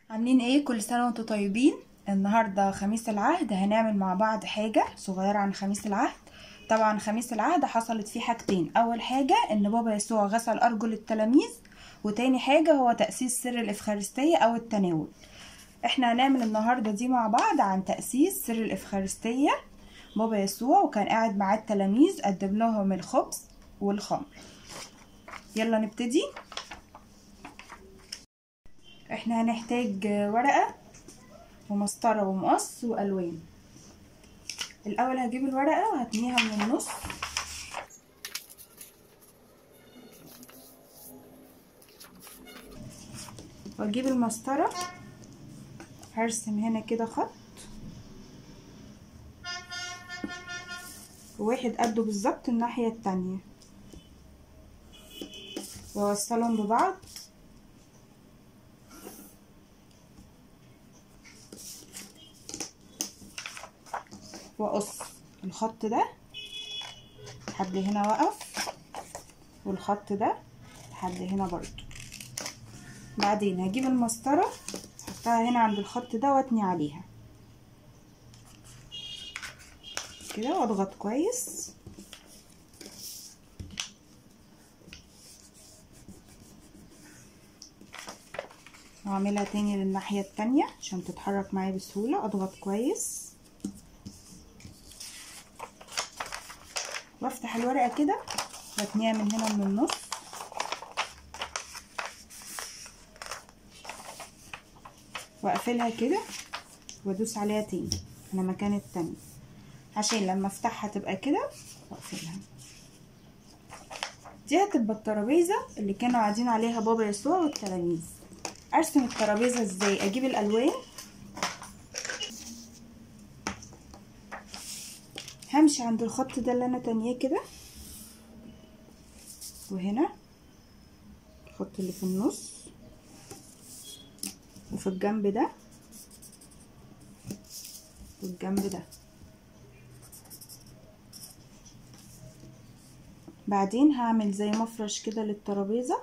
عاملين ايه كل سنة وانتم طيبين النهاردة خميس العهد هنعمل مع بعض حاجة صغيرة عن خميس العهد طبعا خميس العهد حصلت فيه حاجتين اول حاجة ان بابا يسوع غسل ارجل التلاميذ وتاني حاجة هو تأسيس سر الافخارستية او التناول احنا هنعمل النهاردة دي مع بعض عن تأسيس سر الافخارستية بابا يسوع وكان قاعد معاه التلاميذ قدم لهم الخبز والخمر يلا نبتدي احنا هنحتاج ورقة ومسطرة ومقص والوان الاول هجيب الورقة وهتنيها من النص واجيب المسطرة هرسم هنا كده خط وواحد قده بالظبط الناحية التانية واوصلهم ببعض واقص الخط ده لحد هنا واقف والخط ده لحد هنا برضو بعدين هجيب المسطره احطها هنا عند الخط ده واتني عليها كده واضغط كويس واعملها تاني للناحيه التانية عشان تتحرك معايا بسهوله اضغط كويس وافتح الورقه كده واتنيها من هنا من النص واقفلها كده وادوس عليها تاني على مكان التاني عشان لما افتحها تبقى كده واقفلها دي هتبقى الترابيزه اللي كانوا قاعدين عليها بابا يسوع والتلاميذ ارسم الترابيزه ازاي اجيب الالوان همشي عند الخط ده اللي انا تانياه كده وهنا الخط اللي في النص وفي الجنب ده والجنب ده بعدين هعمل زي مفرش كده للترابيزه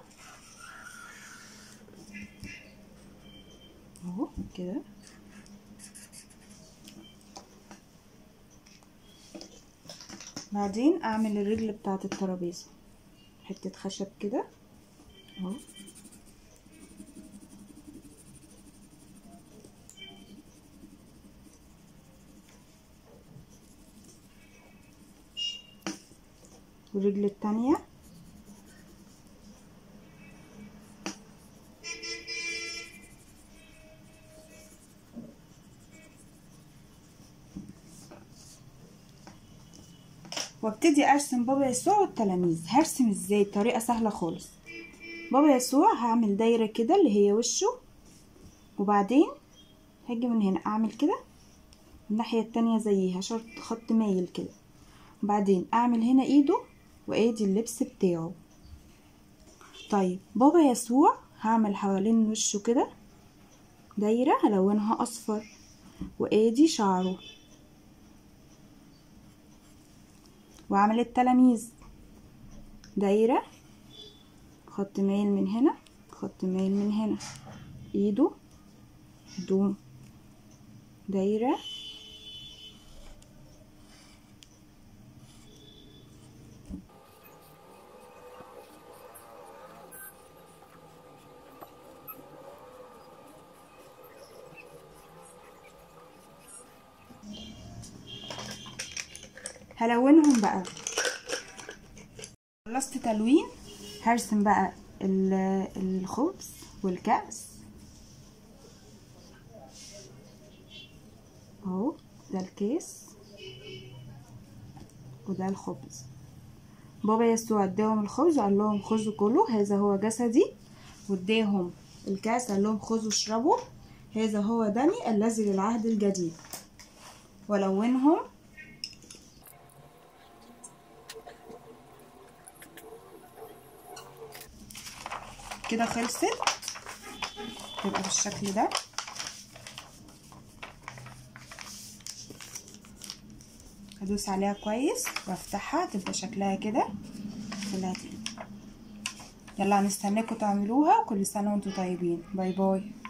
اهو كده بعدين اعمل الرجل بتاعه الترابيزه حته خشب كده اهو والرجل التانية وابتدي ارسم بابا يسوع والتلاميذ هرسم ازاي بطريقه سهله خالص بابا يسوع هعمل دايره كده اللي هي وشه وبعدين هاجي من هنا اعمل كده الناحيه التانية زيها شرط خط مايل كده وبعدين اعمل هنا ايده وادي اللبس بتاعه طيب بابا يسوع هعمل حوالين وشه كده دايره هلونها اصفر وادي شعره واعمل التلاميذ دايرة خط مايل من هنا خط مايل من هنا ايده دوم دايرة هلونهم بقى خلصت تلوين هرسم بقى الخبز والكأس اهو ده الكيس وده الخبز بابا يسوع اداهم الخبز وقال لهم خذوا كلوا هذا هو جسدي واداهم الكاس قال لهم خذوا اشربوا هذا هو دمي الذي للعهد الجديد ولونهم كده خلصت تبقى بالشكل ده هدوس عليها كويس وافتحها تبقى شكلها كده كلها تاني يلا هنستناكم تعملوها وكل سنه وانتم طيبين باي باي